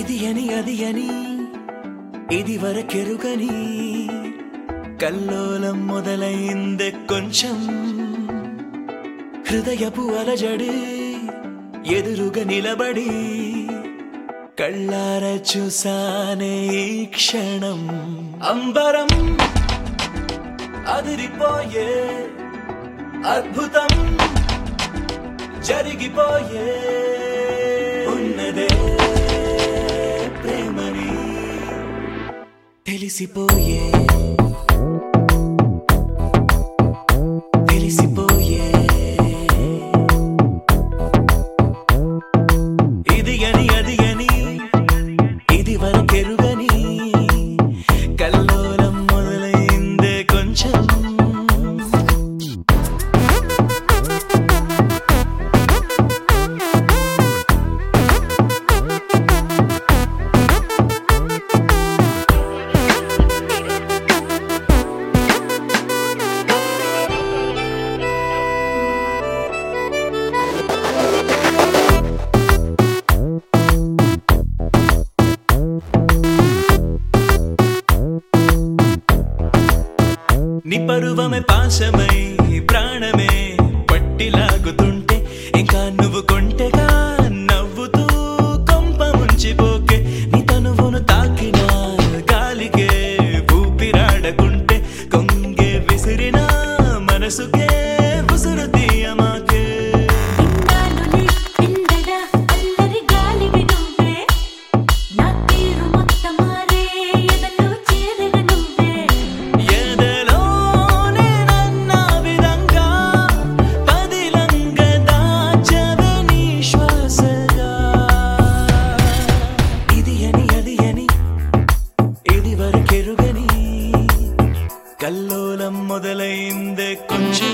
ఇది అని అది అని ఇది వరకెరుగని కల్లోలం మొదలైందే కొంచెం హృదయపు అలజడి ఎదురుగా నిలబడి కళ్ళార చూసానే ఈ క్షణం అంబరం అదిరిపోయే అద్భుతం జరిగిపోయే ఉన్నదే ప్రేమని తెలిసిపోయే తెలిసిపోయే ఇది అని అది అని ఇది వరకెరుగని కల్లోలం మొదలైందే కొంచెం నీ పరువమే పాశమై ప్రాణమే పట్టిలాగుతుంటే ఇంకా నువ్వు కొంటెగా నవ్వుతూ కొంప ముంచిపోకే నీ తనువును తాకిన గాలికే ఊపిరాడకుంటే కొంగే విసిరిన మనసుకే ఉసురు తీయమాకే ఇన్నాళ్ళునే ఇందడ అల్లరి గాలివి నువ్వే నా తీరు మొత్తం మారే ఎదలో చేరగ నువ్వే ఎదలోనే నన్న విధంగా పదిలంగ దాచవే నీ శ్వాసగా ఇది అని అది అని ఇది వరకెరుగని కల్లోలం మొదలైందే కొంచెం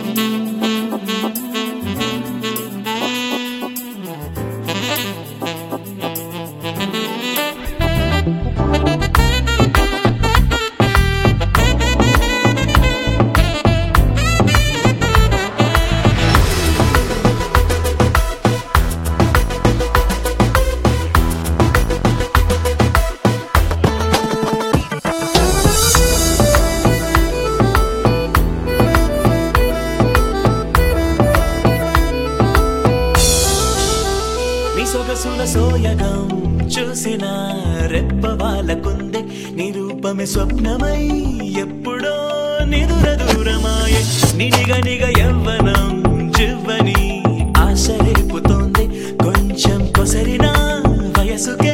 నీ సొగసుల సోయగం చూసిన రెప్ప వాళ్ళకుందే నీ రూపమే స్వప్నమై ఎప్పుడో నిదుర దూరమాయే నినిగ నిగ యవ్వనం జివ్వని ఆశ రేపుతోంది కొంచెం కొసరిన వయసుకే